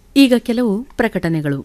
ಈಗ ಕೆಲವು ಪ್ರಕಟಣೆಗಳು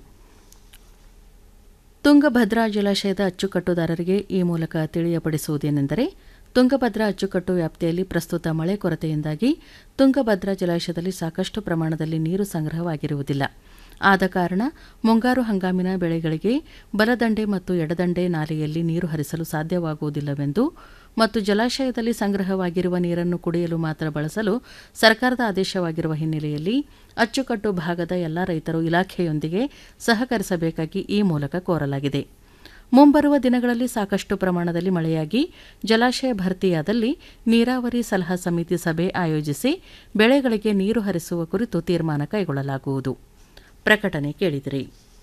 ತುಂಗಭದ್ರಾ ಜಲಾಶಯದ ಅಚ್ಚುಕಟ್ಟುದಾರರಿಗೆ ಈ ಮೂಲಕ ತಿಳಿಯಪಡಿಸುವುದೇನೆಂದರೆ ತುಂಗಭದ್ರಾ ಅಚ್ಚುಕಟ್ಟು ವ್ಯಾಪ್ತಿಯಲ್ಲಿ ಪ್ರಸ್ತುತ ಮಳೆ ಕೊರತೆಯಿಂದಾಗಿ ತುಂಗಭದ್ರಾ ಜಲಾಶಯದಲ್ಲಿ ಸಾಕಷ್ಟು ಪ್ರಮಾಣದಲ್ಲಿ ನೀರು ಸಂಗ್ರಹವಾಗಿರುವುದಿಲ್ಲ ಆದ ಕಾರಣ ಮುಂಗಾರು ಹಂಗಾಮಿನ ಬೆಳೆಗಳಿಗೆ ಬಲದಂಡೆ ಮತ್ತು ಎಡದಂಡೆ ನಾಲೆಯಲ್ಲಿ ನೀರು ಹರಿಸಲು ಸಾಧ್ಯವಾಗುವುದಿಲ್ಲವೆಂದು ಮತ್ತು ಜಲಾಶಯದಲ್ಲಿ ಸಂಗ್ರಹವಾಗಿರುವ ನೀರನ್ನು ಕುಡಿಯಲು ಮಾತ್ರ ಬಳಸಲು ಸರ್ಕಾರದ ಆದೇಶವಾಗಿರುವ ಹಿನ್ನೆಲೆಯಲ್ಲಿ ಅಚ್ಚುಕಟ್ಟು ಭಾಗದ ಎಲ್ಲ ರೈತರು ಇಲಾಖೆಯೊಂದಿಗೆ ಸಹಕರಿಸಬೇಕಾಗಿ ಈ ಮೂಲಕ ಕೋರಲಾಗಿದೆ ಮುಂಬರುವ ದಿನಗಳಲ್ಲಿ ಸಾಕಷ್ಟು ಪ್ರಮಾಣದಲ್ಲಿ ಮಳೆಯಾಗಿ ಜಲಾಶಯ ಭರ್ತಿಯಾದಲ್ಲಿ ನೀರಾವರಿ ಸಲಹಾ ಸಮಿತಿ ಸಭೆ ಆಯೋಜಿಸಿ ಬೆಳೆಗಳಿಗೆ ನೀರು ಹರಿಸುವ ಕುರಿತು ತೀರ್ಮಾನ ಕೈಗೊಳ್ಳಲಾಗುವುದು ಪ್ರಕಟಣೆ ಕೇಳಿದಿರಿ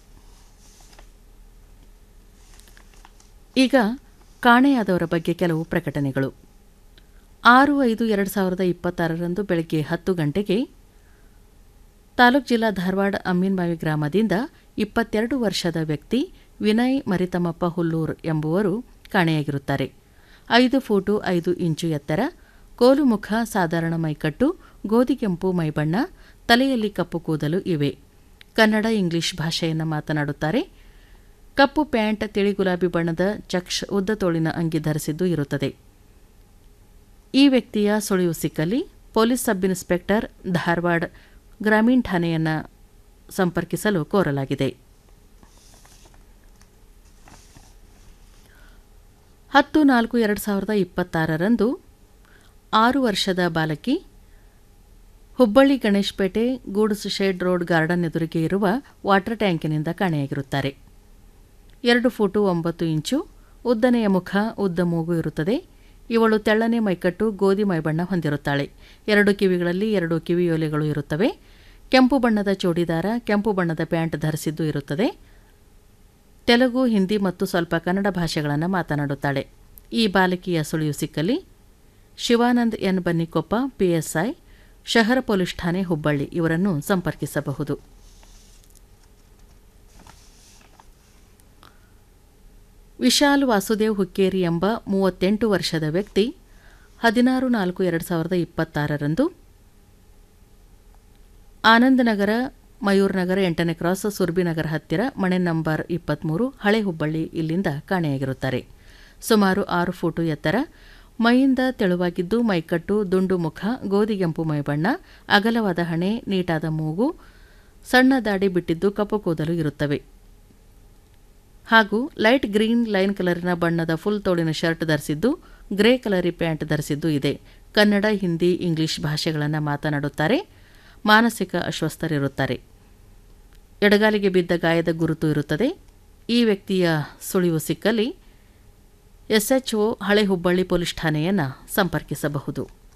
ಈಗ ಕಾಣೆಯಾದವರ ಬಗ್ಗೆ ಕೆಲವು ಪ್ರಕಟಣೆಗಳು ಆರು ಐದು ಎರಡು ಸಾವಿರದ ಇಪ್ಪತ್ತಾರರಂದು ಬೆಳಗ್ಗೆ ಹತ್ತು ಗಂಟೆಗೆ ತಾಲೂಕ್ ಜಿಲ್ಲಾ ಧಾರವಾಡ ಅಮ್ಮೀನ್ಬಾವಿ ಗ್ರಾಮದಿಂದ ಇಪ್ಪತ್ತೆರಡು ವರ್ಷದ ವ್ಯಕ್ತಿ ವಿನಯ್ ಮರಿತಮ್ಮಪ್ಪ ಹುಲ್ಲೂರ್ ಎಂಬುವರು ಕಾಣೆಯಾಗಿರುತ್ತಾರೆ ಐದು ಫೂಟು ಐದು ಇಂಚು ಎತ್ತರ ಕೋಲು ಮುಖ ಸಾಧಾರಣ ಮೈಕಟ್ಟು ಗೋಧಿಗೆಂಪು ಮೈಬಣ್ಣ ತಲೆಯಲ್ಲಿ ಕಪ್ಪು ಕೂದಲು ಇವೆ ಕನ್ನಡ ಇಂಗ್ಲಿಷ್ ಭಾಷೆಯನ್ನು ಮಾತನಾಡುತ್ತಾರೆ ಕಪ್ಪು ಪ್ಯಾಂಟ್ ತಿಳಿ ಗುಲಾಬಿ ಬಣ್ಣದ ಚಕ್ಷ ಉದ್ದ ತೋಳಿನ ಅಂಗಿ ಧರಿಸಿದ್ದು ಇರುತ್ತದೆ ಈ ವ್ಯಕ್ತಿಯ ಸುಳಿವು ಸಿಕ್ಕಲ್ಲಿ ಪೊಲೀಸ್ ಸಬ್ ಇನ್ಸ್ಪೆಕ್ಟರ್ ಧಾರವಾಡ ಗ್ರಾಮೀಣ ಠಾಣೆಯನ್ನು ಸಂಪರ್ಕಿಸಲು ಕೋರಲಾಗಿದೆ ಹತ್ತು ನಾಲ್ಕು ಎರಡು ಸಾವಿರದ ಇಪ್ಪತ್ತಾರರಂದು ಆರು ವರ್ಷದ ಬಾಲಕಿ Hubballi Ganeshpete goods shed road garden ಎದುರಿಗೆ ಇರುವ ವಾಟರ್ ಟ್ಯಾಂಕಿನಿಂದ ಕಾಣೆಯಾಗಿರುತ್ತಾರೆ ಎರಡು ಫೂಟು ಒಂಬತ್ತು ಇಂಚು ಉದ್ದನೆಯ ಮುಖ ಉದ್ದ ಮೂಗು ಇರುತ್ತದೆ ಇವಳು ತೆಳ್ಳನೆ ಮೈಕಟ್ಟು ಗೋಧಿ ಮೈಬಣ್ಣ ಹೊಂದಿರುತ್ತಾಳೆ ಎರಡು ಕಿವಿಗಳಲ್ಲಿ ಎರಡು ಕಿವಿಯೋಲೆಗಳು ಇರುತ್ತವೆ ಕೆಂಪು ಬಣ್ಣದ ಚೂಡಿದಾರ ಕೆಂಪು ಬಣ್ಣದ ಪ್ಯಾಂಟ್ ಧರಿಸಿದ್ದು ಇರುತ್ತದೆ ತೆಲುಗು ಹಿಂದಿ ಮತ್ತು ಸ್ವಲ್ಪ ಕನ್ನಡ ಭಾಷೆಗಳನ್ನು ಮಾತನಾಡುತ್ತಾಳೆ ಈ ಬಾಲಕಿಯ ಸುಳಿವು ಸಿಕ್ಕಲ್ಲಿ ಶಿವಾನಂದ್ ಎನ್ ಬನ್ನಿಕೊಪ್ಪ ಪಿಎಸ್ಐ ಶಹರ ಪೊಲೀಸ್ ಠಾಣೆ ಹುಬ್ಬಳ್ಳಿ ಇವರನ್ನು ಸಂಪರ್ಕಿಸಬಹುದು ವಿಶಾಲ್ ವಾಸುದೇವ್ ಹುಕ್ಕೇರಿ ಎಂಬ ಮೂವತ್ತೆಂಟು ವರ್ಷದ ವ್ಯಕ್ತಿ ಹದಿನಾರು ನಾಲ್ಕು ಎರಡು ಸಾವಿರದ ಇಪ್ಪತ್ತಾರರಂದು ಆನಂದನಗರ ಮಯೂರ್ನಗರ ಎಂಟನೇ ಕ್ರಾಸ್ ಸುರ್ಬಿನಗರ ಹತ್ತಿರ ಮನೆ ನಂಬರ್ ಇಪ್ಪತ್ತ್ಮೂರು ಹಳೆ ಹುಬ್ಬಳ್ಳಿ ಇಲ್ಲಿಂದ ಕಾಣೆಯಾಗಿರುತ್ತಾರೆ ಸುಮಾರು ಆರು ಫೂಟು ಎತ್ತರ ಮೈಯಿಂದ ತೆಳುವಾಗಿದ್ದು ಮೈಕಟ್ಟು ದುಂಡು ಮುಖ ಗೋಧಿಗೆಂಪು ಮೈಬಣ್ಣ ಅಗಲವಾದ ಹಣೆ ನೀಟಾದ ಮೂಗು ಸಣ್ಣ ದಾಡಿ ಬಿಟ್ಟಿದ್ದು ಕಪ್ಪು ಕೂದಲು ಇರುತ್ತವೆ ಹಾಗೂ ಲೈಟ್ ಗ್ರೀನ್ ಲೈನ್ ಕಲರಿನ ಬಣ್ಣದ ಫುಲ್ ತೋಳಿನ ಶರ್ಟ್ ಧರಿಸಿದ್ದು ಗ್ರೇ ಕಲರಿ ಪ್ಯಾಂಟ್ ಧರಿಸಿದ್ದು ಇದೆ ಕನ್ನಡ ಹಿಂದಿ ಇಂಗ್ಲಿಷ್ ಭಾಷೆಗಳನ್ನು ಮಾತನಾಡುತ್ತಾರೆ ಮಾನಸಿಕ ಅಸ್ವಸ್ಥರಿರುತ್ತಾರೆ ಎಡಗಾಲಿಗೆ ಬಿದ್ದ ಗಾಯದ ಗುರುತು ಇರುತ್ತದೆ ಈ ವ್ಯಕ್ತಿಯ ಸುಳಿವು ಸಿಕ್ಕಲ್ಲಿ ಎಸ್ಎಚ್ಒ ಹಳೆ ಹುಬ್ಬಳ್ಳಿ ಪೊಲೀಸ್ ಠಾಣೆಯನ್ನು ಸಂಪರ್ಕಿಸಬಹುದು